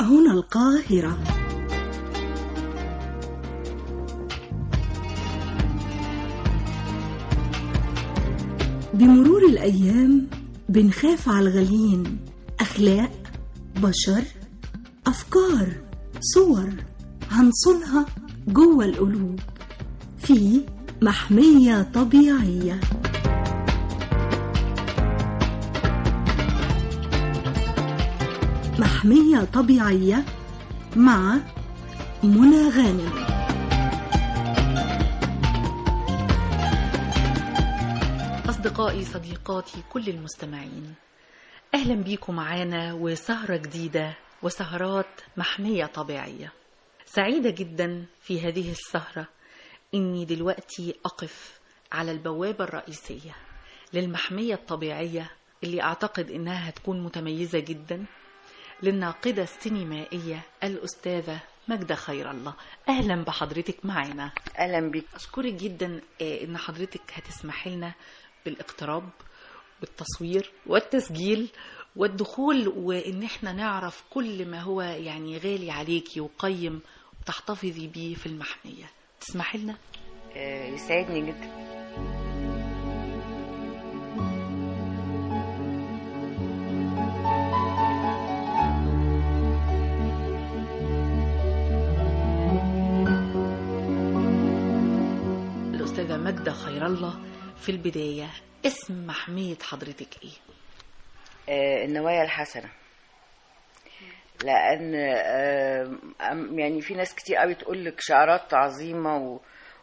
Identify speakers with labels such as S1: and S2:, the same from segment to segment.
S1: هنا القاهرة بمرور الأيام بنخاف على الغاليين أخلاق بشر أفكار صور هنصونها جوه القلوب في محمية طبيعية محمية طبيعية مع منى غانم
S2: أصدقائي صديقاتي كل المستمعين أهلا بيكم معانا وسهرة جديدة وسهرات محمية طبيعية سعيدة جدا في هذه السهرة إني دلوقتي أقف على البوابة الرئيسية للمحمية الطبيعية اللي أعتقد إنها هتكون متميزة جدا للناقدة السينمائية الأستاذة ماجدة خير الله أهلا بحضرتك معنا
S3: اهلا بك
S2: أشكرك جدا آه، إن حضرتك هتسمحي لنا بالاقتراب والتصوير والتسجيل والدخول وإن احنا نعرف كل ما هو يعني غالي عليكي وقيم وتحتفظي بيه في المحمية تسمحي لنا؟
S3: آه، يسعدني جدا
S2: الأستاذة ماجدة خير الله في البداية اسم محمية حضرتك إيه؟
S3: آه، النوايا الحسنة لأن آه، أم- يعني في ناس كتير قوي تقول لك شعارات عظيمة و...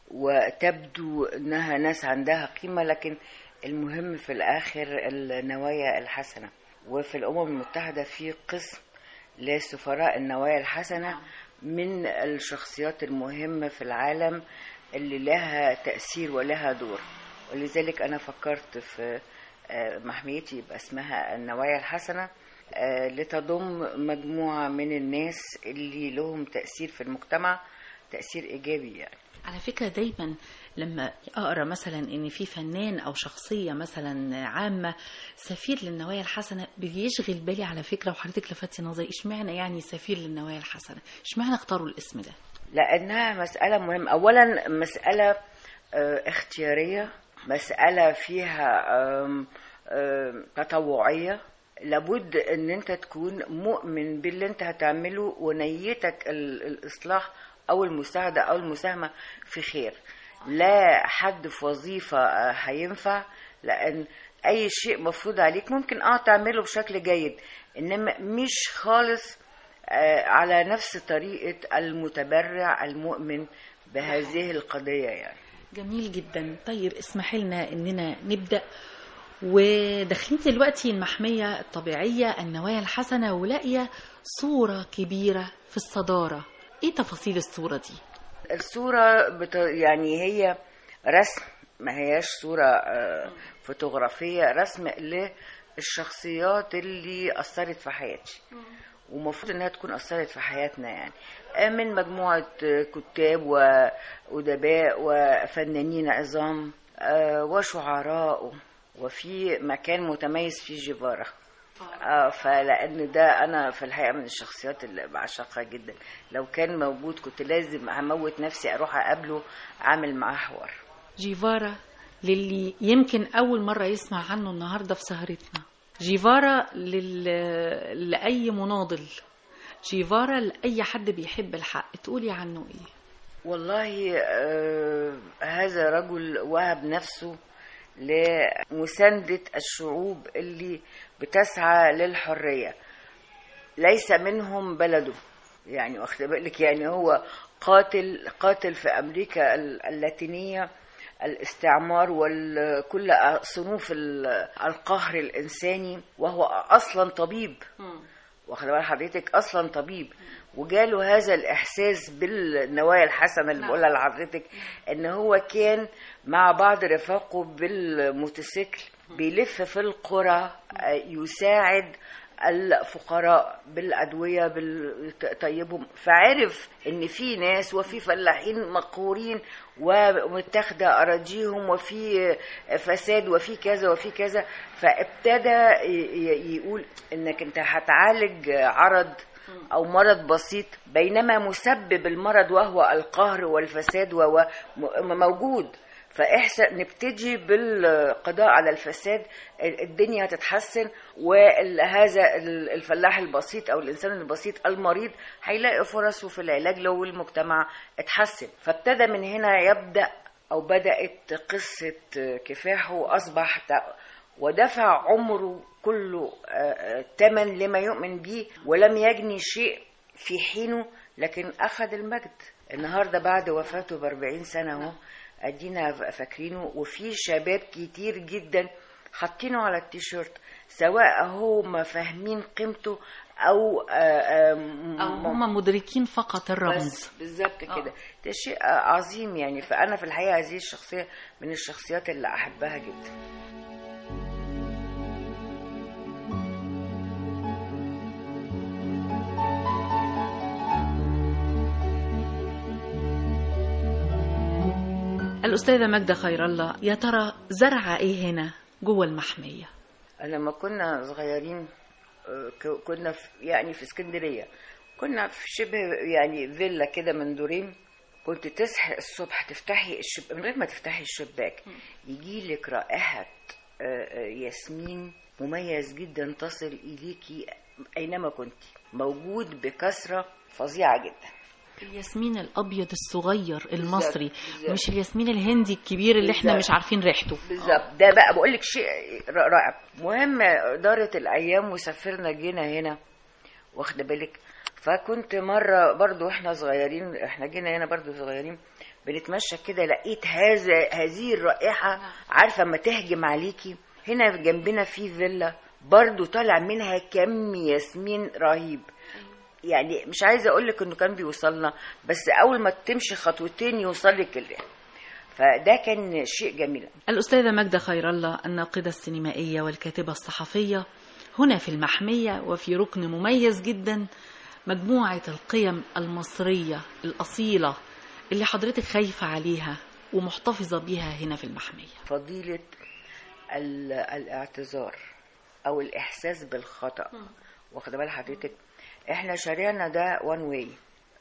S3: وتبدو إنها ناس عندها قيمة لكن المهم في الآخر النوايا الحسنة وفي الأمم المتحدة في قسم لسفراء النوايا الحسنة من الشخصيات المهمة في العالم اللي لها تأثير ولها دور ولذلك أنا فكرت في آه، محميتي يبقى اسمها النوايا الحسنة آه، لتضم مجموعة من الناس اللي لهم تأثير في المجتمع تأثير إيجابي يعني
S2: على فكرة دايما لما أقرأ مثلا إن في فنان أو شخصية مثلا عامة سفير للنوايا الحسنة بيشغل بالي على فكرة وحضرتك لفتي نظري إشمعنى يعني سفير للنوايا الحسنة إشمعنى اختاروا الاسم ده
S3: لأنها مسألة مهمة أولا مسألة آه، اختيارية مسألة فيها آم، آم، تطوعية لابد ان انت تكون مؤمن باللي انت هتعمله ونيتك ال- الاصلاح او المساعدة او المساهمة في خير لا حد في وظيفة آه، هينفع لان اي شيء مفروض عليك ممكن اه تعمله بشكل جيد انما مش خالص آه، على نفس طريقة المتبرع المؤمن بهذه القضية يعني
S2: جميل جدا طيب اسمحي لنا إننا نبدأ وداخلين دلوقتي المحمية الطبيعية النوايا الحسنة ولاقية صورة كبيرة في الصدارة إيه تفاصيل الصورة دي؟
S3: الصورة بت... يعني هي رسم ما هياش صورة آه، فوتوغرافية رسم للشخصيات اللي أثرت في حياتي ومفروض انها تكون اثرت في حياتنا يعني آه، من مجموعه آه، كتاب وادباء وفنانين عظام آه، وشعراء وفي مكان متميز في جيفارا اه فلان ده انا في الحقيقه من الشخصيات اللي بعشقها جدا لو كان موجود كنت لازم هموت نفسي اروح اقابله اعمل معاه حوار
S2: جيفارا للي يمكن أول مرة يسمع عنه النهاردة في سهرتنا جيفارا لل... لأي مناضل جيفارا لأي حد بيحب الحق تقولي عنه إيه
S3: والله آه هذا رجل وهب نفسه لمساندة الشعوب اللي بتسعى للحرية ليس منهم بلده يعني واخد بالك يعني هو قاتل قاتل في أمريكا ال- اللاتينية الاستعمار وكل صنوف ال- القهر الإنساني وهو أصلا طبيب واخد بال حضرتك اصلا طبيب وجاله هذا الاحساس بالنوايا الحسنه اللي بقولها لحضرتك ان هو كان مع بعض رفاقه بالموتوسيكل بيلف في القرى آه، يساعد الفقراء بالادويه بيطيبهم فعرف ان في ناس وفي فلاحين مقهورين ومتاخده اراضيهم وفي فساد وفي كذا وفي كذا فابتدى ي- ي- يقول انك انت هتعالج عرض او مرض بسيط بينما مسبب المرض وهو القهر والفساد وهو م- موجود فاحسن نبتدي بالقضاء على الفساد الدنيا هتتحسن وهذا الفلاح البسيط او الانسان البسيط المريض هيلاقي فرصه في العلاج لو المجتمع اتحسن فابتدى من هنا يبدا او بدات قصه كفاحه واصبح ت- ودفع عمره كله ثمن لما يؤمن به ولم يجني شيء في حينه لكن اخذ المجد النهارده بعد وفاته ب 40 سنه اهو ادينا فاكرينه وفي شباب كتير جدا حاطينه على التيشيرت سواء هم فاهمين قيمته او آه، آم،
S2: او هم مدركين فقط الرمز
S3: بس بالظبط
S2: آه.
S3: كده ده شيء عظيم يعني فانا في الحقيقه هذه الشخصيه من الشخصيات اللي احبها جدا
S2: الأستاذة ماجدة خير الله يا ترى زرع إيه هنا جوه المحمية
S3: لما كنا صغيرين آه، ك- كنا في يعني في اسكندريه كنا في شبه يعني فيلا كده من دورين كنت تصحي الصبح تفتحي الشب... من غير ما تفتحي الشباك يجي لك رائحه آه، آه، ياسمين مميز جدا تصل اليكي اينما كنت موجود بكثره فظيعه جدا
S2: الياسمين الأبيض الصغير المصري
S3: بالظبط.
S2: مش الياسمين الهندي الكبير اللي احنا
S3: بالظبط.
S2: مش عارفين ريحته
S3: بالظبط ده بقى بقول لك شيء ر- رائع مهم دارت الايام وسافرنا جينا هنا واخده بالك فكنت مره برضو احنا صغيرين احنا جينا هنا برضو صغيرين بنتمشى كده لقيت هذا هذه الرائحه عارفه اما تهجم عليكي هنا جنبنا في فيلا برضو طالع منها كم ياسمين رهيب يعني مش عايزه اقول لك انه كان بيوصلنا بس اول ما تمشي خطوتين يوصلك الريح فده كان شيء جميل
S2: الأستاذة ماجدة خير الله الناقدة السينمائية والكاتبة الصحفية هنا في المحمية وفي ركن مميز جدا مجموعة القيم المصرية الأصيلة اللي حضرتك خايفة عليها ومحتفظة بيها هنا في المحمية
S3: فضيلة ال- الاعتذار أو الإحساس بالخطأ واخدة بال حضرتك احنا شارعنا ده وان واي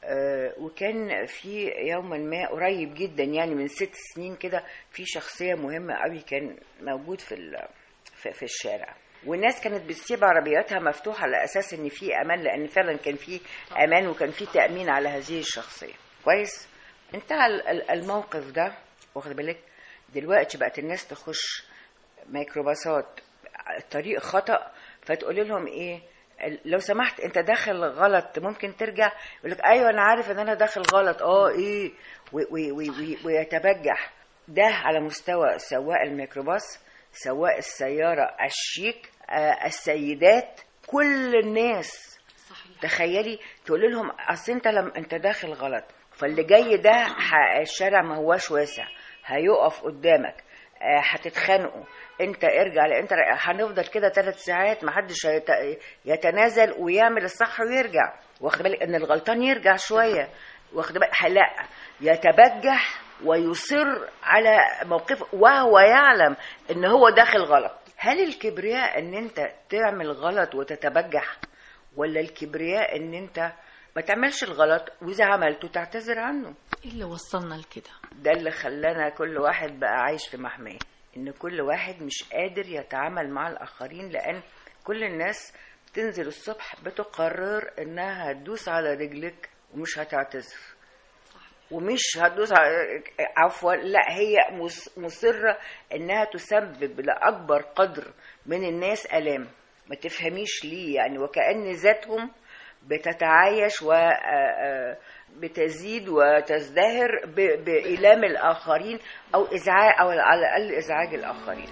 S3: وكان في يوما ما قريب جدا يعني من ست سنين كده في شخصية مهمة قوي كان موجود في ال- في, في الشارع والناس كانت بتسيب عربياتها مفتوحة على أساس إن في أمان لأن فعلا كان في أمان وكان في تأمين على هذه الشخصية كويس انتهى ال- ال- الموقف ده واخد بالك دلوقتي بقت الناس تخش ميكروباصات الطريق خطأ فتقول لهم ايه ال- لو سمحت انت داخل غلط ممكن ترجع يقول لك ايوه انا عارف ان انا داخل غلط اه ايه و- و- و- و- ويتبجح ده على مستوى سواق الميكروباص سواق السيارة الشيك آه، السيدات كل الناس
S2: صحيح
S3: تخيلي تقول لهم اصل انت لم انت داخل غلط فاللي جاي ده ح- الشارع ما هواش واسع هيقف قدامك آه، هتتخانقوا انت ارجع لا انت ر- هنفضل كده ثلاث ساعات محدش هيت- يتنازل ويعمل الصح ويرجع واخد بالك ان الغلطان يرجع شويه واخد بالك لا يتبجح ويصر على موقفه وهو يعلم ان هو داخل غلط هل الكبرياء ان انت تعمل غلط وتتبجح ولا الكبرياء ان انت ما تعملش الغلط واذا عملته تعتذر عنه
S2: ايه اللي وصلنا لكده
S3: ده اللي خلانا كل واحد بقى عايش في محمية ان كل واحد مش قادر يتعامل مع الاخرين لان كل الناس بتنزل الصبح بتقرر انها هتدوس على رجلك ومش هتعتذر ومش هتدوس على عفوا لا هي مص- مصرة انها تسبب لاكبر قدر من الناس الام ما تفهميش ليه يعني وكأن ذاتهم بتتعايش و آه، آه، بتزيد وتزدهر ب- بإيلام الآخرين أو إزعاج أو على الأقل إزعاج الآخرين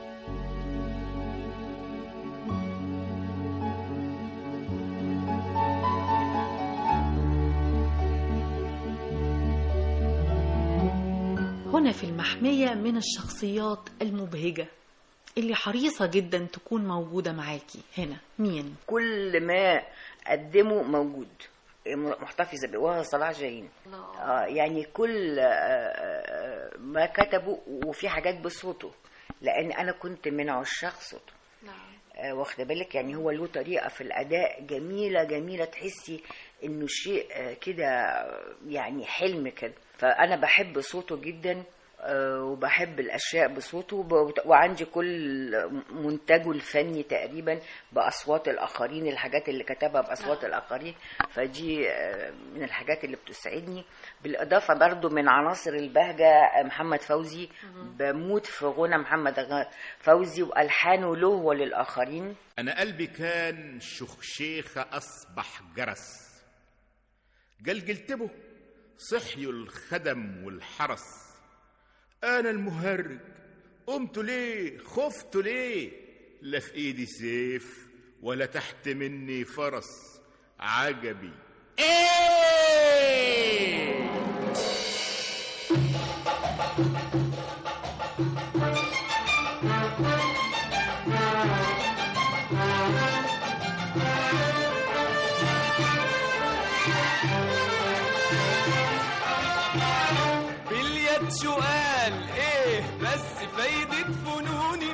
S2: هنا في المحمية من الشخصيات المبهجة اللي حريصة جدا تكون موجودة معاكي هنا مين؟
S3: كل ما قدمه موجود محتفظة بيه وهو صلاح جاهين آه يعني كل آه، آه، ما كتبه وفي حاجات بصوته لأن أنا كنت من عشاق صوته آه، واخده بالك يعني هو له طريقه في الاداء جميله جميله تحسي انه شيء آه، كده يعني حلم كده فانا بحب صوته جدا آه، وبحب الاشياء بصوته وب- وعندي كل منتجه الفني تقريبا باصوات الاخرين الحاجات اللي كتبها باصوات الاخرين فدي آه، من الحاجات اللي بتسعدني بالاضافه برضو من عناصر البهجه آه، محمد فوزي بموت في غنى محمد غ- فوزي والحانه له وللاخرين
S4: أنا قلبي كان شخشيخة أصبح جرس جلجلت به صحيوا الخدم والحرس أنا المهرج قمت ليه خفت ليه لا في إيدي سيف ولا تحت مني فرس عجبي إيه
S5: باليد سؤال ايه بس فايدة فنوني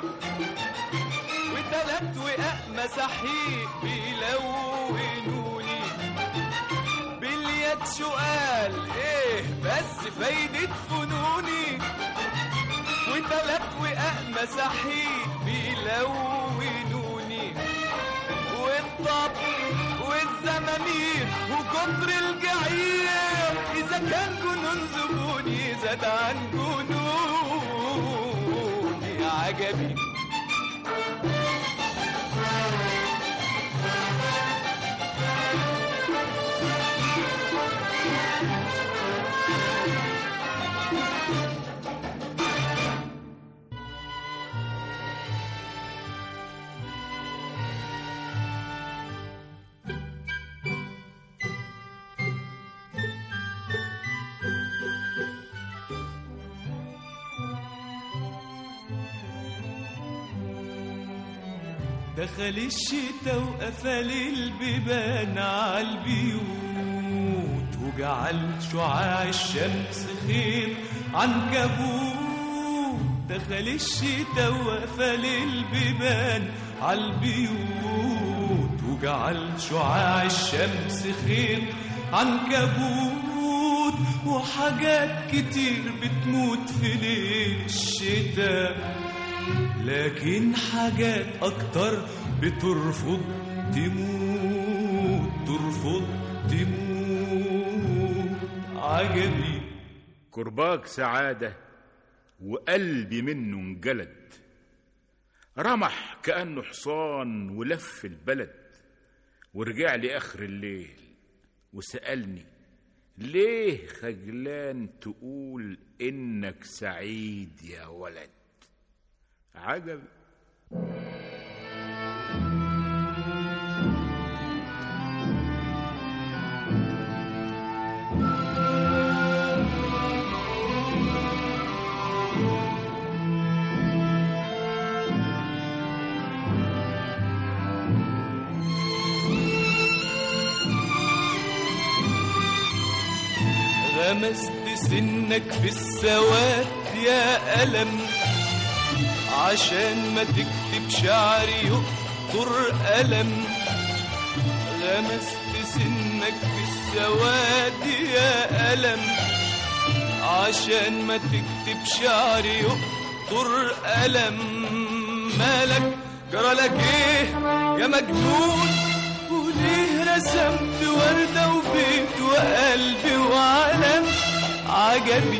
S5: وتلات وقاء مساحيق بيلونوني باليد سؤال ايه بس فايدة فنوني وتلات وقاء مساحيق بيلونوني والطب والزمامير وكتر الجعير إذا كان جنون زبوني زاد عن جنوني عجبي دخل الشتا وقفل البيبان عالبيوت وجعل شعاع الشمس خير عنكبوت دخل الشتا وقفل البيبان عالبيوت وجعل شعاع الشمس خير عنكبوت وحاجات كتير بتموت في ليل الشتاء لكن حاجات أكتر بترفض تموت ترفض تموت عجبي
S4: كرباج سعادة وقلبي منه انجلد رمح كأنه حصان ولف البلد ورجع لي آخر الليل وسألني ليه خجلان تقول إنك سعيد يا ولد عجب
S5: غمست سنك في السواد يا ألم عشان ما تكتب شعري يقطر ألم غمست سنك في السواد يا ألم عشان ما تكتب شعري يقطر ألم مالك جرالك ايه يا مجنون وليه رسمت وردة وبيت وقلبي وعلم عجبي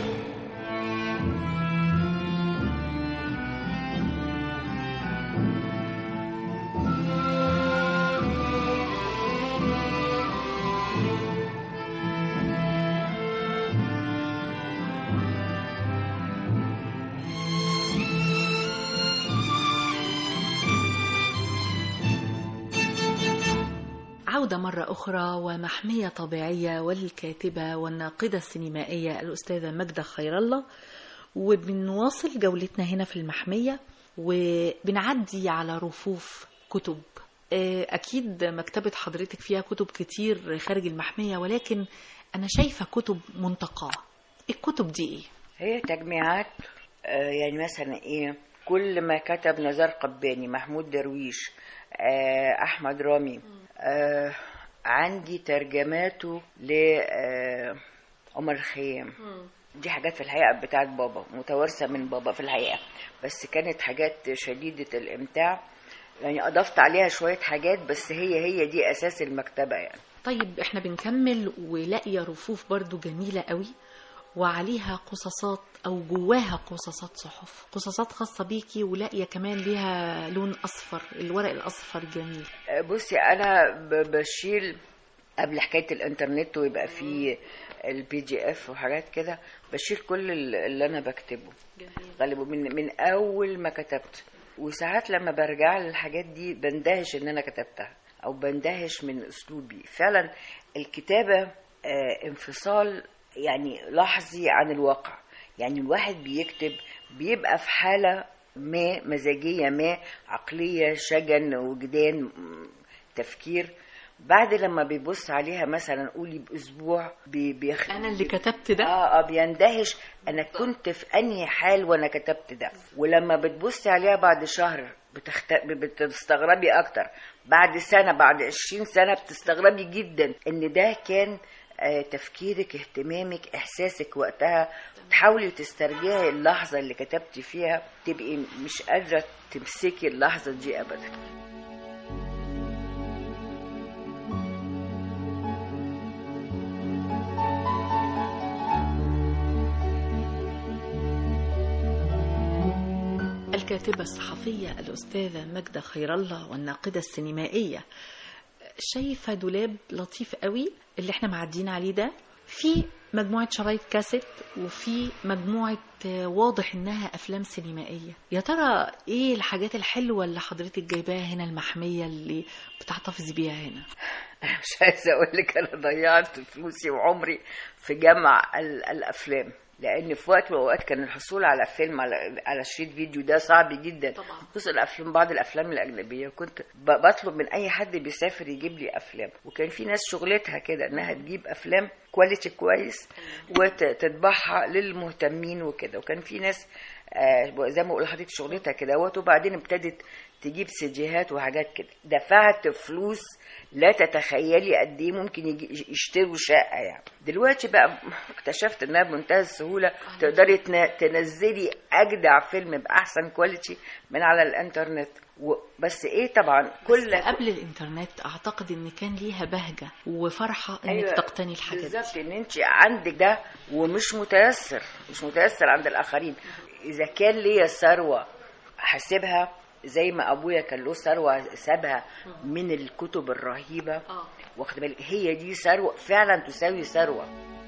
S2: عودة مرة أخرى ومحمية طبيعية والكاتبة والناقدة السينمائية الأستاذة ماجدة خير الله وبنواصل جولتنا هنا في المحمية وبنعدي على رفوف كتب آه، أكيد مكتبة حضرتك فيها كتب كتير خارج المحمية ولكن أنا شايفة كتب منتقاة الكتب دي إيه؟
S3: هي تجميعات آه، يعني مثلا ايه كل ما كتب نزار قباني محمود درويش آه، احمد رامي آه، عندي ترجماته ل آه، عمر الخيام دي حاجات في الحقيقه بتاعت بابا متوارثه من بابا في الحقيقه بس كانت حاجات شديده الامتاع يعني اضفت عليها شويه حاجات بس هي هي دي اساس المكتبه يعني
S2: طيب احنا بنكمل ولاقيه رفوف برضو جميله قوي وعليها قصصات او جواها قصصات صحف قصصات خاصه بيكي ولاقيه كمان ليها لون اصفر الورق الاصفر جميل
S3: بصي انا ب- بشيل قبل حكايه الانترنت ويبقى فيه البي دي اف وحاجات كده بشيل كل ال- اللي انا بكتبه غالبا من من اول ما كتبت وساعات لما برجع للحاجات دي بندهش ان انا كتبتها او بندهش من اسلوبي فعلا الكتابه آه، انفصال يعني لحظي عن الواقع يعني الواحد بيكتب بيبقى في حاله ما مزاجيه ما عقليه شجن وجدان م- تفكير بعد لما بيبص عليها مثلا قولي باسبوع بي- بيخ...
S2: انا اللي كتبت ده
S3: اه اه بيندهش انا كنت في انهي حال وانا كتبت ده ولما بتبصي عليها بعد شهر بتخت... بتستغربي اكتر بعد سنه بعد 20 سنه بتستغربي جدا ان ده كان آه، تفكيرك اهتمامك احساسك وقتها تحاولي تسترجعي اللحظه اللي كتبتي فيها تبقي مش قادره تمسكي اللحظه دي ابدا
S2: الكاتبة الصحفية الأستاذة ماجدة خير الله والناقدة السينمائية شايفة دولاب لطيف قوي اللي احنا معديين عليه ده في مجموعة شرايط كاسيت وفي مجموعة آه، واضح انها افلام سينمائية يا ترى ايه الحاجات الحلوة اللي حضرتك جايباها هنا المحمية اللي بتحتفظي بيها هنا
S3: مش عايزه اقول لك انا ضيعت فلوسي وعمري في جمع ال- الافلام لان في وقت من الاوقات كان الحصول على فيلم على على شريط فيديو ده صعب جدا
S2: طبعا.
S3: خصوصا الافلام بعض الافلام الاجنبيه كنت ب- بطلب من اي حد بيسافر يجيب لي افلام وكان في ناس شغلتها كده انها تجيب افلام كواليتي كويس وتطبعها للمهتمين وكده وكان في ناس آه، زي ما بقول لحضرتك شغلتها كده وبعدين ابتدت تجيب سيديهات وحاجات كده دفعت فلوس لا تتخيلي قد ايه ممكن يجي يشتروا شقه يعني دلوقتي بقى اكتشفت انها بمنتهى السهوله تقدري تن- تنزلي اجدع فيلم باحسن كواليتي من على الانترنت و- بس ايه طبعا كل
S2: بس قبل الانترنت اعتقد ان كان ليها بهجة وفرحة انك
S3: أيوة،
S2: تقتني الحاجات دي
S3: بالظبط ان انت عندك ده ومش متيسر مش متيسر عند الاخرين اذا كان ليا ثروه هسيبها زي ما ابويا كان له ثروه سابها من الكتب الرهيبه
S2: آه.
S3: واخد بالك هي دي ثروه فعلا تساوي ثروه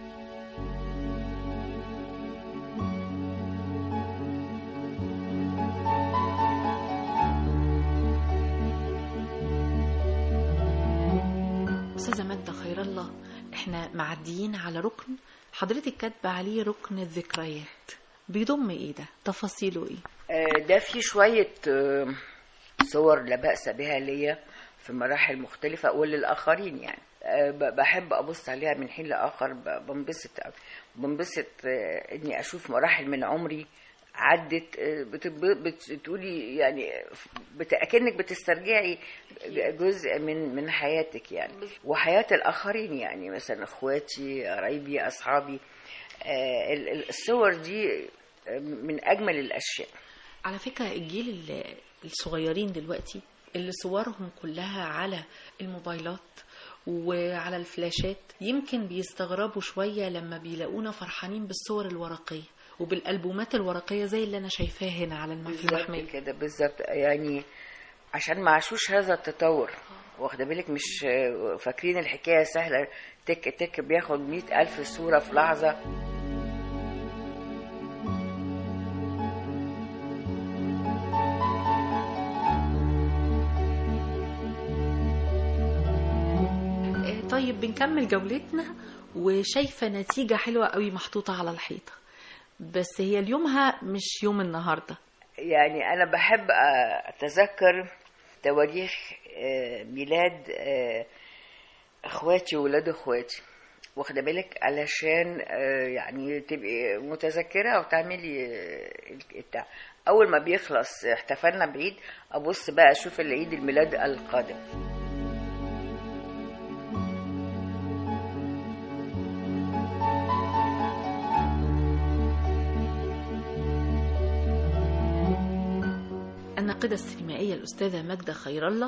S2: أستاذة ماجدة خير الله احنا معديين على ركن حضرتك كاتبة عليه ركن الذكريات بيضم ايه ده تفاصيله ايه
S3: آه، ده في شوية آه، صور لا بأس بها ليا في مراحل مختلفة وللآخرين يعني آه، ب- بحب أبص عليها من حين لآخر ب- بنبسط أوي. بنبسط آه، إني أشوف مراحل من عمري عدت آه، بتب- بتقولي يعني بت- أكنك بتسترجعي جزء من من حياتك يعني وحياة الآخرين يعني مثلا إخواتي قرايبي أصحابي آه، ال- ال- الصور دي آه، من أجمل الأشياء
S2: على فكرة الجيل ال- الصغيرين دلوقتي اللي صورهم كلها على الموبايلات وعلى الفلاشات يمكن بيستغربوا شوية لما بيلاقونا فرحانين بالصور الورقية وبالألبومات الورقية زي اللي أنا شايفاها هنا على الم- في
S3: بالظبط
S2: المحمية
S3: كده بالظبط يعني عشان ما عاشوش هذا التطور واخده بالك مش فاكرين الحكايه سهله تك تك بياخد مئة ألف صورة في لحظة
S2: آه، طيب بنكمل جولتنا وشايفة نتيجة حلوة قوي محطوطة على الحيطة بس هي اليومها مش يوم النهاردة
S3: يعني أنا بحب أتذكر تواريخ آه، ميلاد آه، إخواتي وولاد إخواتي واخده بالك علشان آه، يعني تبقي متذكره وتعملي آه، البتاع اول ما بيخلص احتفلنا بعيد ابص بقى اشوف العيد الميلاد القادم
S2: الناقدة السينمائية الأستاذة ماجدة خير الله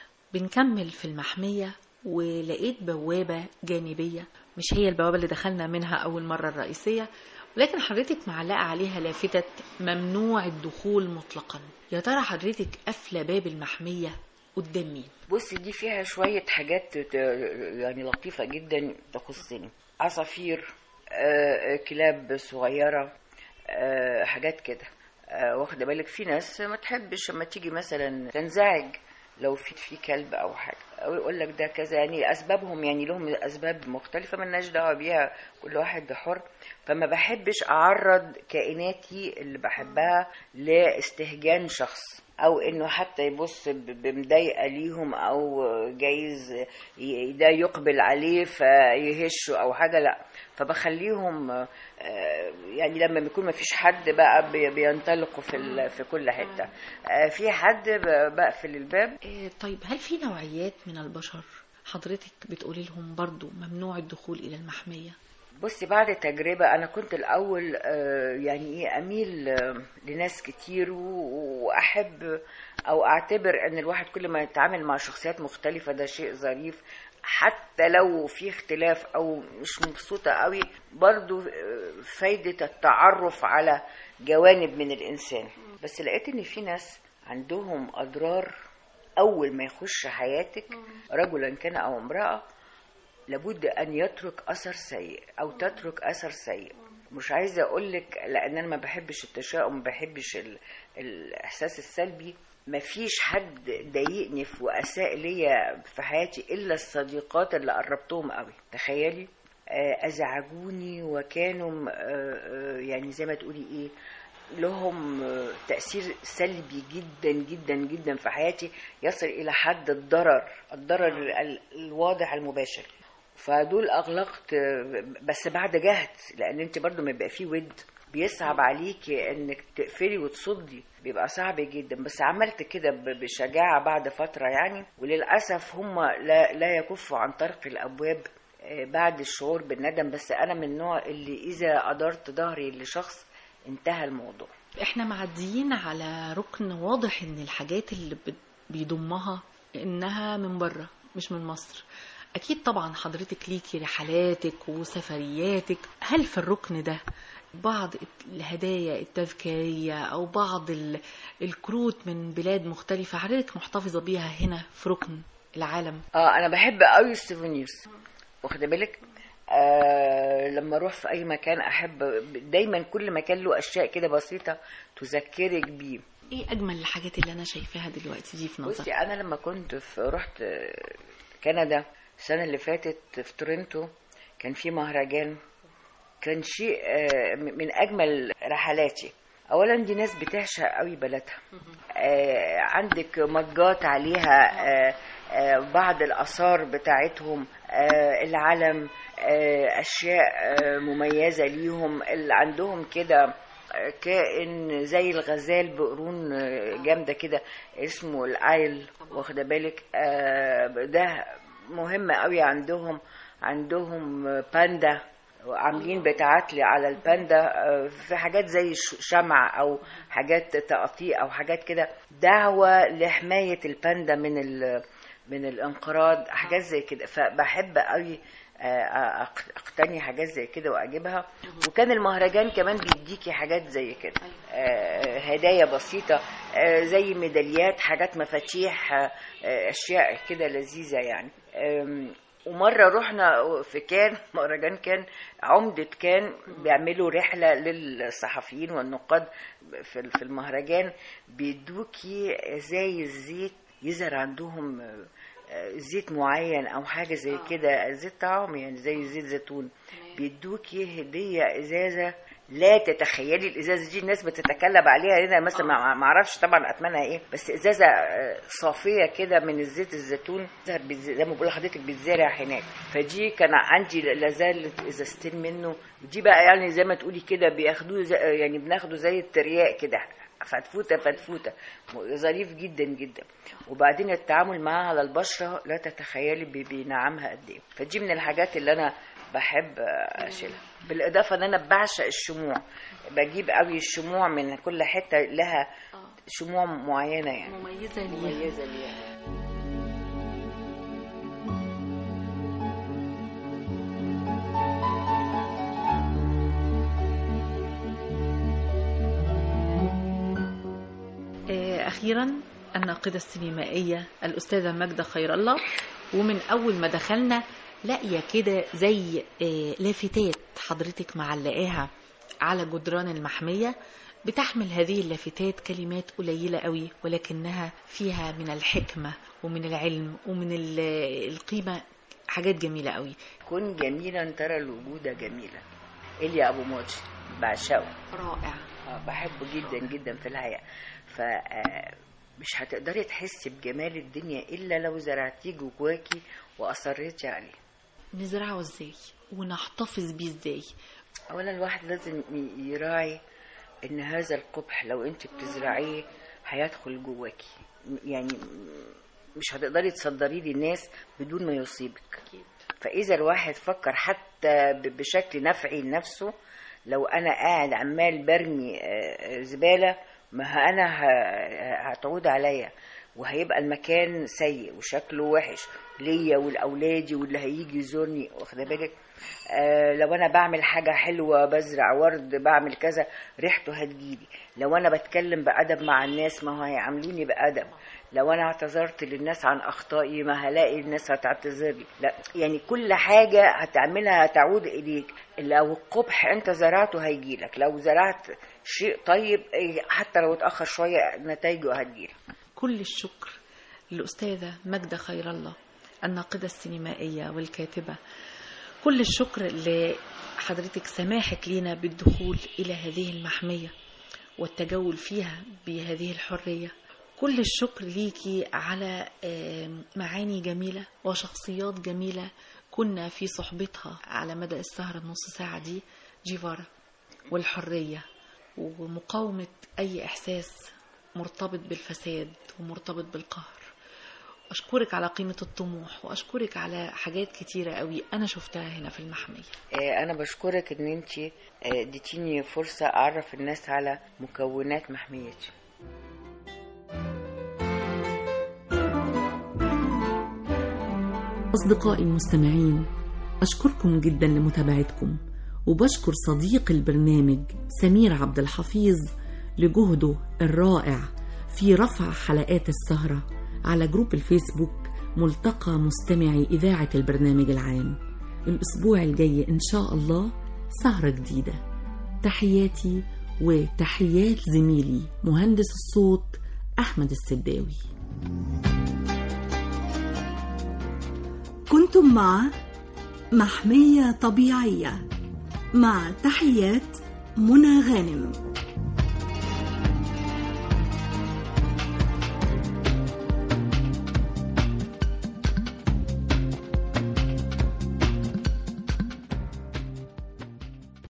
S2: بنكمل في المحمية ولقيت بوابة جانبية مش هي البوابة اللي دخلنا منها أول مرة الرئيسية ولكن حضرتك معلقة عليها لافتة ممنوع الدخول مطلقا يا ترى حضرتك قافلة باب المحمية قدام مين؟
S3: بصي دي فيها شوية حاجات ت- يعني لطيفة جدا تخصني عصافير آه، آه، كلاب صغيرة آه، حاجات كده آه، واخدة بالك في ناس ما تحبش لما تيجي مثلا تنزعج لو في في كلب او حاجه او يقول لك ده كذا يعني اسبابهم يعني لهم اسباب مختلفه ملناش دعوه بيها كل واحد حر فما بحبش اعرض كائناتي اللي بحبها لاستهجان شخص او انه حتى يبص ب- بمضايقه ليهم او جايز ي- ده يقبل عليه فيهشه او حاجه لا فبخليهم آه، يعني لما بيكون ما فيش حد بقى بي- بينطلقوا في ال- في كل حته آه، في حد ب- بقفل الباب
S2: إيه طيب هل في نوعيات من البشر حضرتك بتقولي لهم برضو ممنوع الدخول إلى المحمية؟
S3: بصي بعد تجربة أنا كنت الأول آه، يعني إيه أميل آه، لناس كتير و- وأحب أو أعتبر أن الواحد كل ما يتعامل مع شخصيات مختلفة ده شيء ظريف حتى لو في اختلاف أو مش مبسوطة قوي برضو آه، فايدة التعرف على جوانب من الإنسان بس لقيت إن في ناس عندهم أضرار أول ما يخش حياتك رجلا كان أو امرأة لابد ان يترك اثر سيء او تترك اثر سيء مش عايزه اقول لك لان انا ما بحبش التشاؤم ما بحبش ال... الاحساس السلبي ما فيش حد ضايقني في واساء ليا في حياتي الا الصديقات اللي قربتهم قوي تخيلي آه، ازعجوني وكانوا آه، آه، يعني زي ما تقولي ايه لهم آه، تأثير سلبي جدا جدا جدا في حياتي يصل إلى حد الضرر الضرر ال- الواضح المباشر فدول أغلقت آه، بس بعد جهد لأن أنت برضو ما يبقى فيه ود بيصعب عليكي انك تقفلي وتصدي بيبقى صعب جدا بس عملت كده ب- بشجاعة بعد فترة يعني وللأسف هم لا, لا يكفوا عن طرق الأبواب آه، بعد الشعور بالندم بس أنا من النوع اللي إذا أدرت ظهري لشخص انتهى الموضوع
S2: احنا معديين على ركن واضح ان الحاجات اللي بت- بيضمها انها من بره مش من مصر اكيد طبعا حضرتك ليكي رحلاتك وسفرياتك هل في الركن ده بعض الهدايا التذكارية أو بعض ال- الكروت من بلاد مختلفة حضرتك محتفظة بيها هنا في ركن العالم
S3: اه انا بحب قوي السيفونيرز واخده بالك آه لما اروح في اي مكان احب دايما كل مكان له اشياء كده بسيطه تذكرك بيه
S2: ايه أجمل الحاجات اللي أنا شايفاها دلوقتي دي في
S3: بصي
S2: نظرك
S3: انا لما كنت في رحت آه، كندا السنه اللي فاتت في تورنتو كان في مهرجان كان شيء آه، من اجمل رحلاتي اولا دي ناس بتعشق قوي بلدها آه، عندك مجات عليها آه، آه، بعض الاثار بتاعتهم آه، العلم آه، اشياء آه، مميزه ليهم اللي عندهم كده آه، كائن زي الغزال بقرون آه، جامده كده اسمه الايل واخده بالك آه، ده مهم قوي عندهم عندهم باندا عاملين بتاعتلي على الباندا آه، في حاجات زي ش- شمع او حاجات تقطيع او حاجات كده دعوه لحمايه الباندا من ال من الانقراض حاجات زي كده فبحب قوي آه، أق- اقتني حاجات زي كده واجيبها وكان المهرجان كمان بيديكي حاجات زي كده آه، هدايا بسيطه آه، زي ميداليات حاجات مفاتيح آه، آه، اشياء كده لذيذه يعني آم، ومره رحنا في كان مهرجان كان عمده كان بيعملوا رحله للصحفيين والنقاد في في المهرجان بيدوكي زي الزيت يظهر عندهم آه، آه، زيت معين او حاجه زي كده زيت طعام يعني زي زيت زيتون بيدوكي هديه ازازه لا تتخيلي الازازه دي الناس بتتكلم عليها هنا مثلا ما ما اعرفش طبعا اثمنها ايه بس ازازه آه، صافيه كده من الزيت الزيتون زي ما بقول لحضرتك بيتزرع هناك فدي كان عندي لا زالت ازازتين منه ودي بقى يعني زي ما تقولي كده بياخدوه زي يعني بناخده زي الترياق كده فتفوته فتفوته م- ظريف جدا جدا وبعدين التعامل معاه على البشره لا تتخيلي بي- بينعمها قد ايه فدي من الحاجات اللي انا بحب اشيلها بالاضافه ان انا بعشق الشموع بجيب قوي الشموع من كل حته لها شموع معينه يعني
S2: مميزه ليها
S3: مميزه ليها
S2: آه، أخيرا الناقدة السينمائية الأستاذة ماجدة خير الله ومن أول ما دخلنا لاقية كده زي آه، لافتات حضرتك معلقاها على جدران المحمية بتحمل هذه اللافتات كلمات قليلة قوي ولكنها فيها من الحكمة ومن العلم ومن ال- القيمة حاجات جميلة قوي
S3: كن جميلا ترى الوجود جميلا إليا أبو موتش بعشقه
S2: رائع
S3: آه، بحبه جدا جدا في الحقيقة ف آه، مش هتقدري تحسي بجمال الدنيا إلا لو زرعتيه جواكي وأصريتي عليه
S2: نزرعه ازاي ونحتفظ بيه ازاي
S3: أولا الواحد لازم ي- يراعي إن هذا القبح لو أنت بتزرعيه هيدخل جواكي م- يعني م- مش هتقدري تصدريه للناس بدون ما يصيبك فإذا الواحد فكر حتى ب- بشكل نفعي لنفسه لو أنا قاعد عمال برمي آه، آه، زبالة ما ه- أنا ه- هتعود عليا وهيبقى المكان سيء وشكله وحش ليا ولأولادي واللي هيجي يزورني واخده بالك آه لو انا بعمل حاجه حلوه بزرع ورد بعمل كذا ريحته هتجيلي لو انا بتكلم بادب مع الناس ما هو هيعاملوني بادب لو انا اعتذرت للناس عن اخطائي ما هلاقي الناس هتعتذر لي لا يعني كل حاجه هتعملها هتعود اليك لو القبح انت زرعته هيجيلك لو زرعت شيء طيب إيه، حتى لو اتاخر شويه نتائجه هتجيلك
S2: كل الشكر للأستاذة ماجدة خير الله الناقدة السينمائية والكاتبة كل الشكر لحضرتك سماحك لينا بالدخول إلى هذه المحمية والتجول فيها بهذه الحرية كل الشكر ليكي على آم، معاني جميلة وشخصيات جميلة كنا في صحبتها على مدى السهرة النص ساعة دي جيفارا والحرية ومقاومة أي إحساس مرتبط بالفساد ومرتبط بالقهر أشكرك على قيمة الطموح وأشكرك على حاجات كتيرة قوي أنا شفتها هنا في المحمية
S3: آه، انا بشكرك ان انت اديتيني فرصه اعرف الناس على مكونات محميتي
S6: أصدقائي المستمعين أشكركم جدا لمتابعتكم وبشكر صديق البرنامج سمير عبد الحفيظ لجهده الرائع في رفع حلقات السهرة على جروب الفيسبوك ملتقى مستمعي إذاعة البرنامج العام الأسبوع الجاي إن شاء الله سهرة جديدة تحياتي وتحيات زميلي مهندس الصوت أحمد السداوي
S1: كنتم مع محمية طبيعية مع تحيات منى غانم